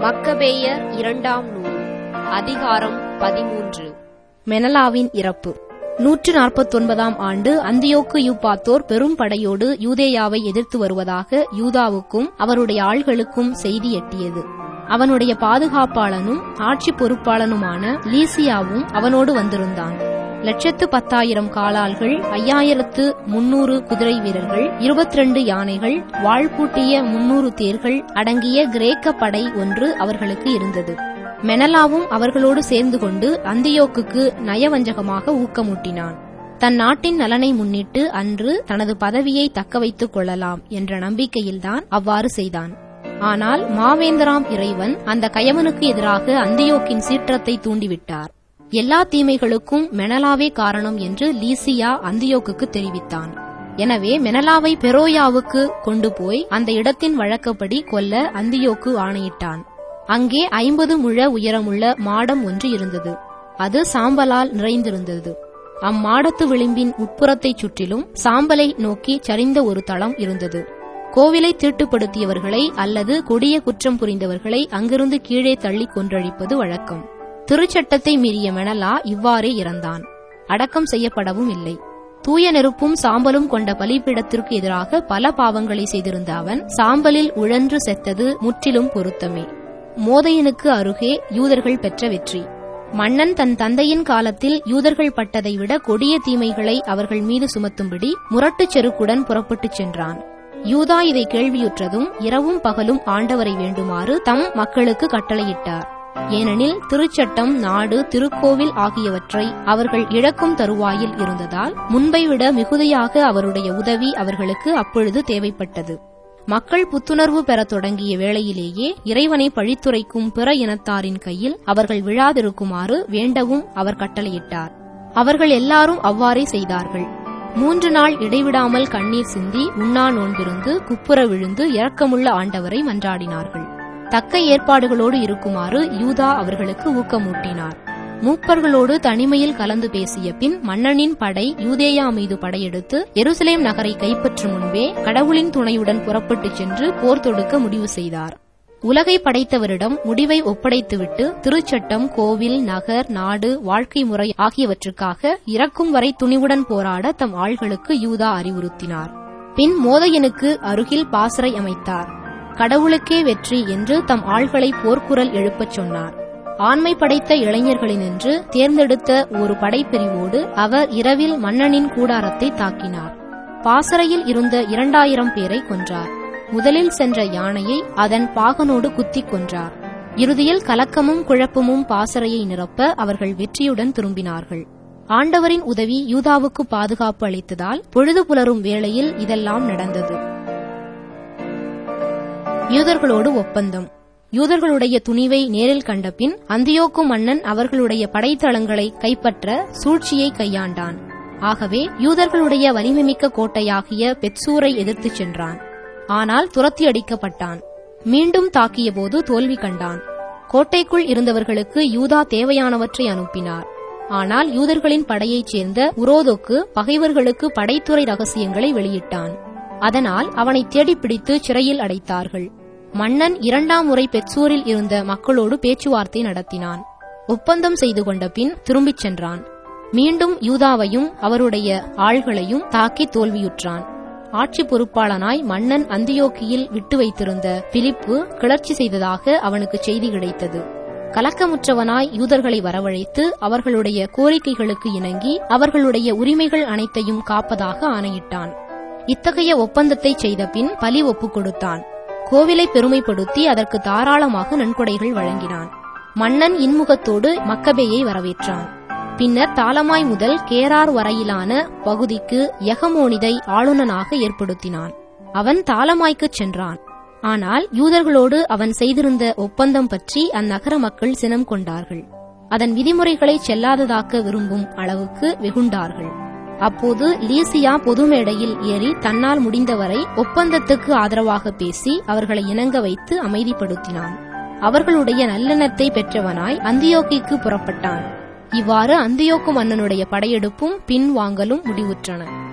மக்கபேயர் இரண்டாம் நூல் அதிகாரம் பதிமூன்று மெனலாவின் இறப்பு நூற்று நாற்பத்தொன்பதாம் ஆண்டு அந்தியோக்கு யூப்பாத்தோர் பெரும் படையோடு யூதேயாவை எதிர்த்து வருவதாக யூதாவுக்கும் அவருடைய ஆள்களுக்கும் செய்தி எட்டியது அவனுடைய பாதுகாப்பாளனும் ஆட்சி பொறுப்பாளனுமான லீசியாவும் அவனோடு வந்திருந்தான் லட்சத்து பத்தாயிரம் காலாள்கள் ஐயாயிரத்து முன்னூறு குதிரை வீரர்கள் இருபத்திரண்டு யானைகள் வாழ்பூட்டிய முன்னூறு தேர்கள் அடங்கிய கிரேக்க படை ஒன்று அவர்களுக்கு இருந்தது மெனலாவும் அவர்களோடு சேர்ந்து கொண்டு அந்தியோக்குக்கு நயவஞ்சகமாக ஊக்கமூட்டினான் தன் நாட்டின் நலனை முன்னிட்டு அன்று தனது பதவியை தக்க வைத்துக் கொள்ளலாம் என்ற நம்பிக்கையில்தான் அவ்வாறு செய்தான் ஆனால் மாவேந்தராம் இறைவன் அந்த கயவனுக்கு எதிராக அந்தியோக்கின் சீற்றத்தை தூண்டிவிட்டார் எல்லா தீமைகளுக்கும் மெனலாவே காரணம் என்று லீசியா அந்தியோக்குக்கு தெரிவித்தான் எனவே மெனலாவை பெரோயாவுக்கு கொண்டு போய் அந்த இடத்தின் வழக்கப்படி கொல்ல அந்தியோக்கு ஆணையிட்டான் அங்கே ஐம்பது முழ உயரமுள்ள மாடம் ஒன்று இருந்தது அது சாம்பலால் நிறைந்திருந்தது அம்மாடத்து விளிம்பின் உட்புறத்தைச் சுற்றிலும் சாம்பலை நோக்கி சரிந்த ஒரு தளம் இருந்தது கோவிலை தீட்டுப்படுத்தியவர்களை அல்லது கொடிய குற்றம் புரிந்தவர்களை அங்கிருந்து கீழே தள்ளி கொன்றழிப்பது வழக்கம் திருச்சட்டத்தை மீறிய மெனலா இவ்வாறே இறந்தான் அடக்கம் செய்யப்படவும் இல்லை தூய நெருப்பும் சாம்பலும் கொண்ட பலிபீடத்திற்கு எதிராக பல பாவங்களை செய்திருந்த அவன் சாம்பலில் உழன்று செத்தது முற்றிலும் பொருத்தமே மோதையனுக்கு அருகே யூதர்கள் பெற்ற வெற்றி மன்னன் தன் தந்தையின் காலத்தில் யூதர்கள் பட்டதை விட கொடிய தீமைகளை அவர்கள் மீது சுமத்தும்படி முரட்டுச் செருக்குடன் புறப்பட்டுச் சென்றான் யூதா இதை கேள்வியுற்றதும் இரவும் பகலும் ஆண்டவரை வேண்டுமாறு தம் மக்களுக்கு கட்டளையிட்டார் ஏனெனில் திருச்சட்டம் நாடு திருக்கோவில் ஆகியவற்றை அவர்கள் இழக்கும் தருவாயில் இருந்ததால் முன்பை விட மிகுதியாக அவருடைய உதவி அவர்களுக்கு அப்பொழுது தேவைப்பட்டது மக்கள் புத்துணர்வு பெறத் தொடங்கிய வேளையிலேயே இறைவனை பழித்துரைக்கும் பிற இனத்தாரின் கையில் அவர்கள் விழாதிருக்குமாறு வேண்டவும் அவர் கட்டளையிட்டார் அவர்கள் எல்லாரும் அவ்வாறே செய்தார்கள் மூன்று நாள் இடைவிடாமல் கண்ணீர் சிந்தி உண்ணா நோன்பிருந்து குப்புற விழுந்து இரக்கமுள்ள ஆண்டவரை மன்றாடினார்கள் தக்க ஏற்பாடுகளோடு இருக்குமாறு யூதா அவர்களுக்கு ஊக்கமூட்டினார் மூப்பர்களோடு தனிமையில் கலந்து பேசிய பின் மன்னனின் படை யூதேயா மீது படையெடுத்து எருசலேம் நகரை கைப்பற்றும் முன்பே கடவுளின் துணையுடன் புறப்பட்டுச் சென்று போர் தொடுக்க முடிவு செய்தார் உலகை படைத்தவரிடம் முடிவை ஒப்படைத்துவிட்டு திருச்சட்டம் கோவில் நகர் நாடு வாழ்க்கை முறை ஆகியவற்றுக்காக இறக்கும் வரை துணிவுடன் போராட தம் ஆள்களுக்கு யூதா அறிவுறுத்தினார் பின் மோதையனுக்கு அருகில் பாசறை அமைத்தார் கடவுளுக்கே வெற்றி என்று தம் ஆள்களை போர்க்குரல் எழுப்பச் சொன்னார் ஆண்மை படைத்த இளைஞர்களினின்று தேர்ந்தெடுத்த ஒரு படைப்பிரிவோடு அவர் இரவில் மன்னனின் கூடாரத்தை தாக்கினார் பாசறையில் இருந்த இரண்டாயிரம் பேரை கொன்றார் முதலில் சென்ற யானையை அதன் பாகனோடு குத்திக் கொன்றார் இறுதியில் கலக்கமும் குழப்பமும் பாசறையை நிரப்ப அவர்கள் வெற்றியுடன் திரும்பினார்கள் ஆண்டவரின் உதவி யூதாவுக்கு பாதுகாப்பு அளித்ததால் பொழுது புலரும் வேளையில் இதெல்லாம் நடந்தது யூதர்களோடு ஒப்பந்தம் யூதர்களுடைய துணிவை நேரில் கண்டபின் அந்தியோக்கு மன்னன் அவர்களுடைய படைத்தளங்களை கைப்பற்ற சூழ்ச்சியை கையாண்டான் ஆகவே யூதர்களுடைய வலிமைமிக்க கோட்டையாகிய பெட்சூரை எதிர்த்துச் சென்றான் ஆனால் துரத்தி அடிக்கப்பட்டான் மீண்டும் தாக்கியபோது தோல்வி கண்டான் கோட்டைக்குள் இருந்தவர்களுக்கு யூதா தேவையானவற்றை அனுப்பினார் ஆனால் யூதர்களின் படையைச் சேர்ந்த உரோதோக்கு பகைவர்களுக்கு படைத்துறை ரகசியங்களை வெளியிட்டான் அதனால் அவனை தேடிப்பிடித்து சிறையில் அடைத்தார்கள் மன்னன் இரண்டாம் முறை பெட்சூரில் இருந்த மக்களோடு பேச்சுவார்த்தை நடத்தினான் ஒப்பந்தம் செய்து கொண்ட பின் திரும்பிச் சென்றான் மீண்டும் யூதாவையும் அவருடைய ஆள்களையும் தாக்கி தோல்வியுற்றான் ஆட்சி பொறுப்பாளனாய் மன்னன் அந்தியோக்கியில் விட்டு வைத்திருந்த பிலிப்பு கிளர்ச்சி செய்ததாக அவனுக்கு செய்தி கிடைத்தது கலக்கமுற்றவனாய் யூதர்களை வரவழைத்து அவர்களுடைய கோரிக்கைகளுக்கு இணங்கி அவர்களுடைய உரிமைகள் அனைத்தையும் காப்பதாக ஆணையிட்டான் இத்தகைய ஒப்பந்தத்தை செய்த பின் பலி ஒப்புக் கொடுத்தான் கோவிலை பெருமைப்படுத்தி அதற்கு தாராளமாக நன்கொடைகள் வழங்கினான் மன்னன் இன்முகத்தோடு மக்கபேயை வரவேற்றான் பின்னர் தாளமாய் முதல் கேரார் வரையிலான பகுதிக்கு யகமோனிதை ஆளுநனாக ஏற்படுத்தினான் அவன் தாளமாய்க்குச் சென்றான் ஆனால் யூதர்களோடு அவன் செய்திருந்த ஒப்பந்தம் பற்றி அந்நகர மக்கள் சினம் கொண்டார்கள் அதன் விதிமுறைகளை செல்லாததாக்க விரும்பும் அளவுக்கு வெகுண்டார்கள் அப்போது லீசியா பொது மேடையில் ஏறி தன்னால் முடிந்தவரை ஒப்பந்தத்துக்கு ஆதரவாக பேசி அவர்களை இணங்க வைத்து அமைதிப்படுத்தினான் அவர்களுடைய நல்லெண்ணத்தை பெற்றவனாய் அந்தியோக்கிக்கு புறப்பட்டான் இவ்வாறு அந்தியோக்கு மன்னனுடைய படையெடுப்பும் பின்வாங்கலும் முடிவுற்றன